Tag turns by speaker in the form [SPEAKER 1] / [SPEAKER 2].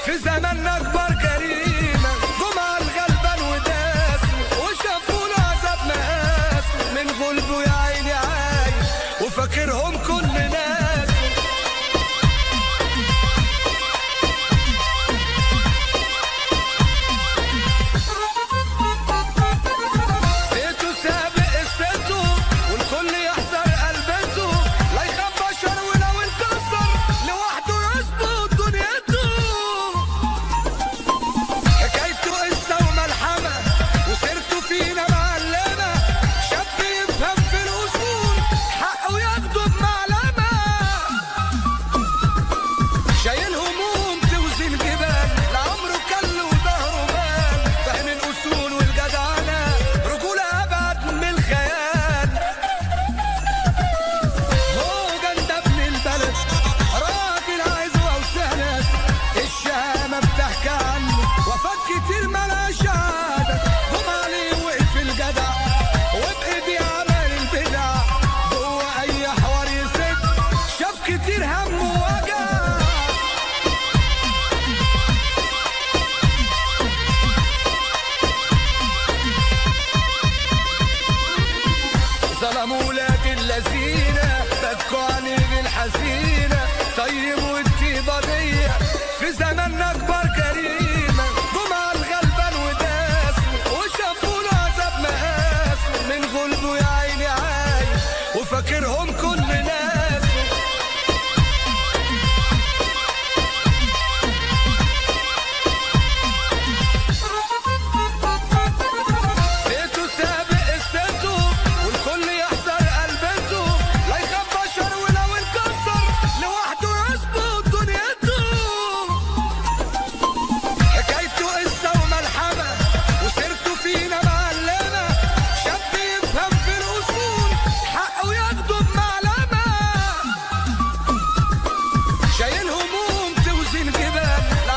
[SPEAKER 1] في زماننا كبار جريمة جمعة الغلبان وداسه وشافوا له عذاب مقاسه من غلبه يا عيني عايش وفاكرهم كل ناس بيته سابق قصته والكل يحذر قلبته لا يخاف بشر ولو انكسر لوحده يظبط دنيته حكايته قصة وملحمة وسيرته فينا معلمة شاب يفهم في الأصول حقه ياخده بمعلمة شايل هموم توزن جبال لعمره كل وظهره بال فاهم الأصول والجدعنة رجولة أبعد من الخيال هو جند ابن البلد راجل عايز وسند الشهامة بتحكي عنه وفات كتير ملهاش عادة قوم عليه وقف الجدع وبإيدي عمل البدع جوه أي حوار يسد شاف كتير هم ووجع ظلموا ولاد اللذين بكوا عن الحزينة طيب والطيبة دي في زماننا كبار جريمة جمعة الغلبان وداسه وشافوا له عذاب مقاسه من غلبه يا عيني عايش وفاكرهم كل ناس بيته سابق قصته والكل يحذر قلبته لا يخاف بشر ولو انكسر لوحده يظبط دنيته حكايته قصة وملحمة وسيرته فينا معلمة شاب يفهم في الأصول حقه ياخده بمعلمة شايل هموم توزن جبال